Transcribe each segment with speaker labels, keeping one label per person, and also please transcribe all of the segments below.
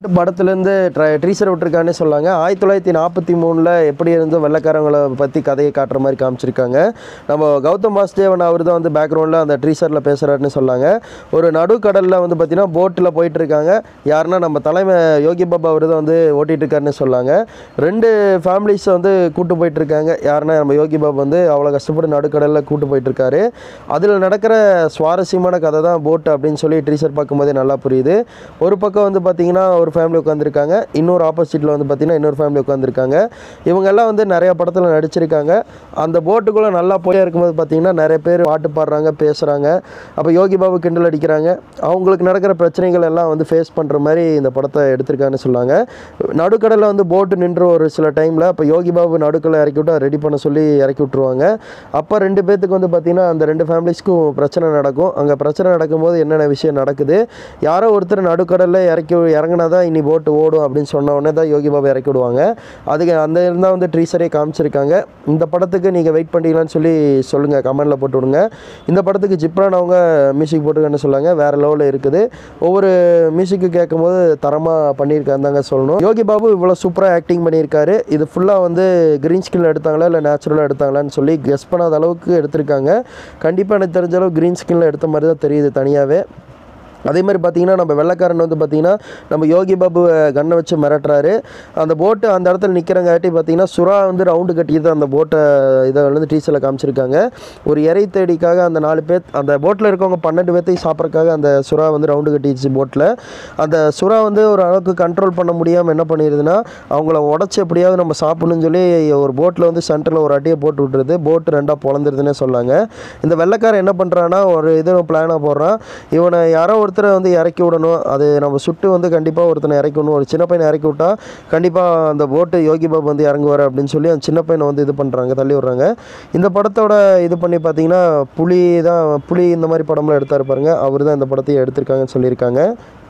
Speaker 1: படத்துலேருந்து ட்ரை ட்ரீசர் விட்டுருக்கான்னு சொல்லாங்க ஆயிரத்தி தொள்ளாயிரத்தி நாற்பத்தி மூணில் எப்படி இருந்து வெள்ளைக்காரங்களை பற்றி கதையை காட்டுற மாதிரி காமிச்சிருக்காங்க நம்ம கௌதம் வாசுதேவன் அவர் தான் வந்து பேக்ரவுண்டில் அந்த ட்ரீசரில் பேசுகிறாருன்னு சொன்னாங்க ஒரு நடுக்கடலில் வந்து பார்த்தீங்கன்னா போட்டில் போயிட்டு இருக்காங்க யாருன்னா நம்ம தலைமை யோகி பாபா அவர் தான் வந்து ஓட்டிகிட்டு இருக்காருன்னு சொல்லாங்க ரெண்டு ஃபேமிலிஸை வந்து கூட்டு போயிட்டு இருக்காங்க யாருன்னா நம்ம யோகி பாபா வந்து அவ்வளோ கஷ்டப்பட்டு நடுக்கடலில் கூட்டு போயிட்டு இருக்காரு அதில் நடக்கிற சுவாரஸ்யமான கதை தான் போட் அப்படின்னு சொல்லி ட்ரீசர் பார்க்கும்போதே நல்லா புரியுது ஒரு பக்கம் வந்து பார்த்தீங்கன்னா ஒரு ஃபேமிலி உட்காந்துருக்காங்க இன்னொரு ஆப்போசிட்டில் வந்து பார்த்தீங்கன்னா இன்னொரு ஃபேமிலி உட்காந்துருக்காங்க இவங்க எல்லாம் வந்து நிறைய படத்தில் நடிச்சிருக்காங்க அந்த போட்டுக்குள்ளே நல்லா போய் இருக்கும்போது பார்த்தீங்கன்னா நிறைய பேர் பாட்டு பாடுறாங்க பேசுகிறாங்க அப்போ யோகி பாபு கிண்டல் அடிக்கிறாங்க அவங்களுக்கு நடக்கிற பிரச்சனைகள் எல்லாம் வந்து ஃபேஸ் பண்ணுற மாதிரி இந்த படத்தை எடுத்திருக்காங்கன்னு சொன்னாங்க நடுக்கடலில் வந்து போட்டு நின்று ஒரு சில டைமில் அப்போ யோகி பாபு நடுக்கடலை இறக்கி விட்டு ரெடி பண்ண சொல்லி இறக்கி விட்ருவாங்க அப்போ ரெண்டு பேர்த்துக்கு வந்து பார்த்தீங்கன்னா அந்த ரெண்டு ஃபேமிலிஸ்க்கும் பிரச்சனை நடக்கும் அங்கே பிரச்சனை நடக்கும்போது என்னென்ன விஷயம் நடக்குது யாரோ ஒருத்தர் நடுக்கடலில் இறக்கி இறங்கினா தான் இனி போட்டு ஓடும் அப்படின்னு சொன்ன உடனே தான் யோகி பாபா இறக்கி விடுவாங்க அதுக்கு அந்த இருந்தால் வந்து ட்ரீசரே காமிச்சிருக்காங்க இந்த படத்துக்கு நீங்கள் வெயிட் பண்ணுறீங்களான்னு சொல்லி சொல்லுங்கள் கமெண்டில் போட்டு விடுங்க இந்த படத்துக்கு ஜிப்ரான் அவங்க மியூசிக் போட்டுருக்கான்னு சொல்லாங்க வேறு லெவலில் இருக்குது ஒவ்வொரு மியூசிக்கு கேட்கும்போது தரமாக பண்ணியிருக்காங்க தாங்க சொல்லணும் யோகி பாபு இவ்வளோ சூப்பராக ஆக்டிங் பண்ணியிருக்காரு இது ஃபுல்லாக வந்து க்ரீன் ஸ்கின்ல எடுத்தாங்களா இல்லை நேச்சுரலாக எடுத்தாங்களான்னு சொல்லி கெஸ் பண்ணாத அளவுக்கு எடுத்திருக்காங்க கண்டிப்பாக எனக்கு தெரிஞ்ச அளவு க்ரீன் ஸ்கின்ல எடுத்த மாதிரி தான் தெரியுது தனியாகவே அதே மாதிரி பார்த்தீங்கன்னா நம்ம வெள்ளைக்காரன் வந்து பார்த்தீங்கன்னா நம்ம யோகி பாபு கண்ணை வச்சு மிரட்டுறாரு அந்த போட்டு அந்த இடத்துல நிற்கிறங்காட்டி பார்த்தீங்கன்னா சுறா வந்து ரவுண்டு கட்டியது அந்த போட்டை இதை வந்து டீசரில் காமிச்சிருக்காங்க ஒரு இறை தேடிக்காக அந்த நாலு பேர் அந்த போட்டில் இருக்கவங்க பன்னெண்டு பேர்த்தையும் சாப்பிட்றதுக்காக அந்த சுறா வந்து ரவுண்டு கட்டிடுச்சு போட்டில் அந்த சுறா வந்து ஒரு அளவுக்கு கண்ட்ரோல் பண்ண முடியாமல் என்ன பண்ணிடுதுன்னா அவங்கள உடச்சி எப்படியாவது நம்ம சாப்பிடணும்னு சொல்லி ஒரு போட்டில் வந்து சென்டரில் ஒரு அட்டியை போட்டு விட்டுருது போட்டு ரெண்டாக பொழந்துருதுன்னே சொல்லாங்க இந்த வெள்ளைக்காரன் என்ன பண்ணுறான்னா ஒரு இது பிளானாக போடுறான் இவனை யாரோ ஒருத்தரை வந்து இறக்கி விடணும் அது நம்ம சுட்டு வந்து கண்டிப்பாக ஒருத்தனை இறக்கி விடணும் ஒரு சின்ன பையனை இறக்கி விட்டா கண்டிப்பாக அந்த போட்டு யோகி பாபு வந்து இறங்குவார் அப்படின்னு சொல்லி அந்த சின்ன பையனை வந்து இது பண்ணுறாங்க தள்ளி விடுறாங்க இந்த படத்தோட இது பண்ணி பார்த்தீங்கன்னா புலி தான் புலி இந்த மாதிரி படம்லாம் எடுத்தாரு பாருங்க அவர் தான் இந்த படத்தையும் எடுத்திருக்காங்கன்னு சொல்லியிருக்காங்க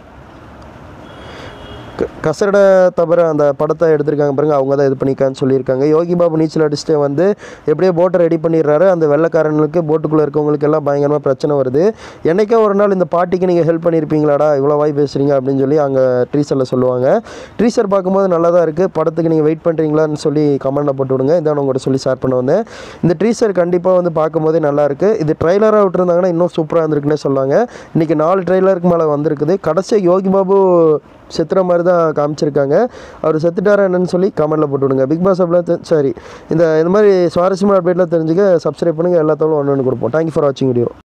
Speaker 1: க- கசட தவிர அந்த படத்தை எடுத்திருக்காங்க பாருங்க அவங்க தான் இது பண்ணியிருக்கான்னு சொல்லியிருக்காங்க யோகி பாபு நீச்சல் அடிச்சுட்டு வந்து எப்படியோ போட்டை ரெடி பண்ணிடுறாரு அந்த வெள்ளைக்காரனுக்கு போட்டுக்குள்ளே இருக்கவங்களுக்கு எல்லாம் பயங்கரமாக பிரச்சனை வருது என்னைக்கோ ஒரு நாள் இந்த பாட்டிக்கு நீங்கள் ஹெல்ப் பண்ணியிருப்பீங்களாடா இவ்வளோ வாய் பேசுகிறீங்க அப்படின்னு சொல்லி அங்கே ட்ரீசரில் சொல்லுவாங்க ட்ரீசர் பார்க்கும்போது நல்லா தான் இருக்குது படத்துக்கு நீங்கள் வெயிட் பண்ணுறீங்களான்னு சொல்லி கமெண்ட்டில் போட்டு விடுங்க இதான் உங்கள்கிட்ட சொல்லி ஷேர் பண்ண வந்தேன் இந்த ட்ரீசர் கண்டிப்பாக வந்து பார்க்கும்போதே நல்லா இருக்குது இது ட்ரைலராக விட்டுருந்தாங்கன்னா இன்னும் சூப்பராக இருந்திருக்குன்னே சொல்லாங்க இன்றைக்கி நாலு ட்ரைலருக்கு மேலே வந்திருக்குது கடைசியாக யோகி பாபு செத்துற மாதிரி தான் காமிச்சிருக்காங்க அவர் செத்துட்டாரா என்னன்னு சொல்லி கமெண்ட்டில் போட்டு விடுங்க பிக் பாஸ் அப்படிலாம் சரி இந்த இந்த மாதிரி சுவாரஸ்யமான அப்டேட்லாம் தெரிஞ்சுக்க சப்ஸ்கிரைப் பண்ணுங்கள் எல்லாத்தாலும் ஒன்று ஒன்று கொடுப்போம் தேங்க்யூ ஃபார் வாட்சிங் வீடியோ